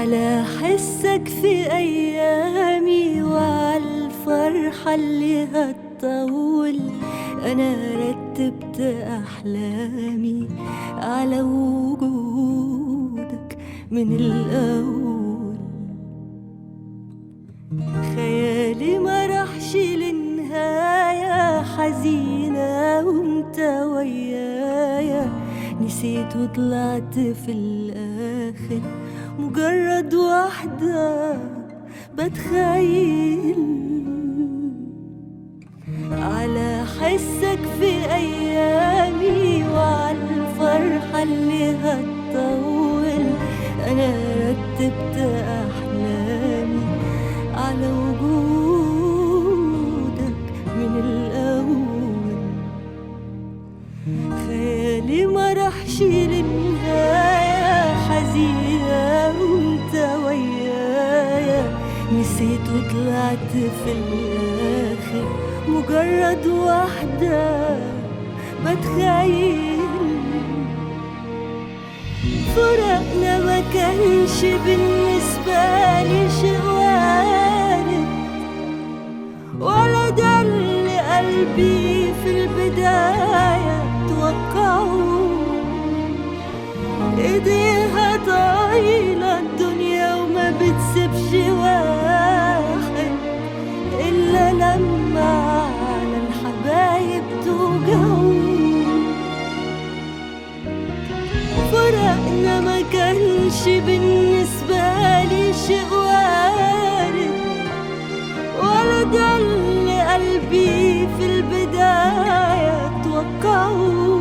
على حسك في أيامي وعلى الفرحة اللي هتطول أنا رتبت أحلامي على وجودك من الأول خيالي ما راحش للنهاية حزينة وانت ويايا نسيت وطلعت في الآخر مجرد واحدة بتخيل على حسك في أيامي وعلى الفرحة اللي هتطول أنا رتبت أحلامي على وجودك من الأول خيالي ما راحش للنهاية حزينة وانت ويايا نسيت وطلعت في الآخر مجرد واحدة بتخيل فرقنا ما كانش بالنسبة لي شيء وارد ولا ده اللي قلبي في البداية توقعه ايديها طايلة الدنيا وما بتسيبش واحد إلا لما على الحبايب توجعه فرقنا ما كانش بالنسبة لي شيء وارد ولا ده اللي قلبي في البداية توقعه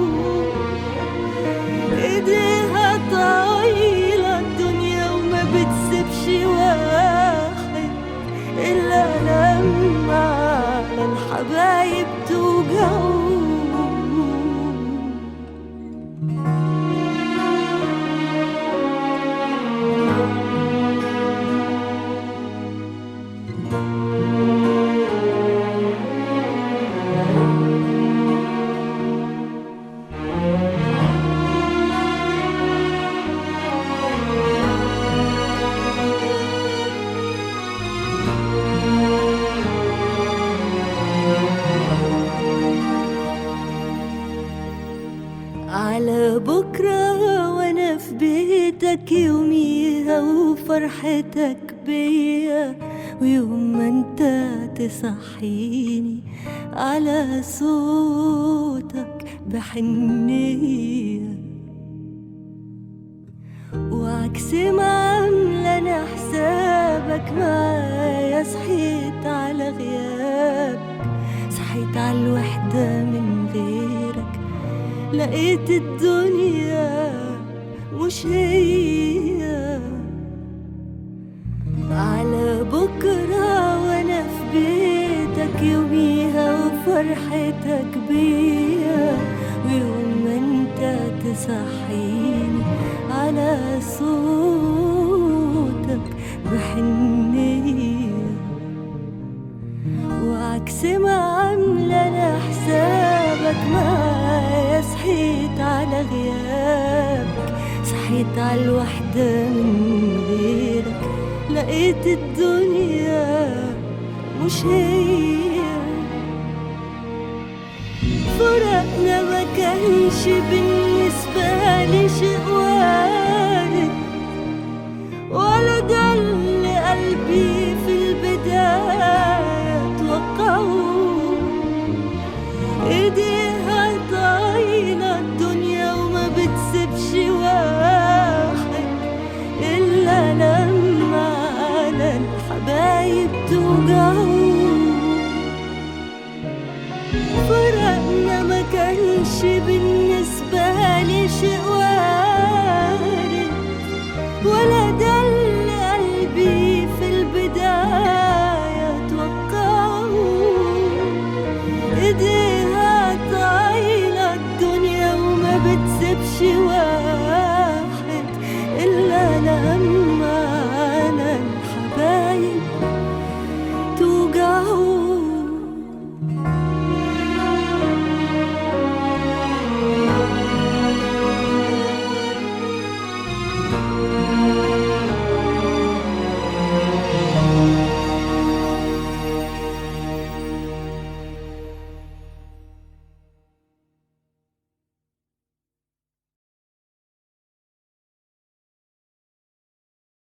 ايديها طايلة الدنيا وما بتسيبش واحد إلا لما على الحبايب توجعه على بكرة وأنا في بيتك يوميها وفرحتك بيا ويوم ما انت تصحيني على صوتك بحنية وعكس ما عاملة أنا حسابك معايا صحيت على غيابك صحيت على الوحدة من غيرك لقيت الدنيا مش هي على بكرة وانا في بيتك يوميها وفرحتك بيا ويوم ما انت تصحيني على صوتك بحنية وعكس ما عاملة أنا حسابك معايا صحيت على غيابك صحيت على الوحدة من غيرك لقيت الدنيا مش هي فرقنا ما كانش بالنسبة لي شيء وارد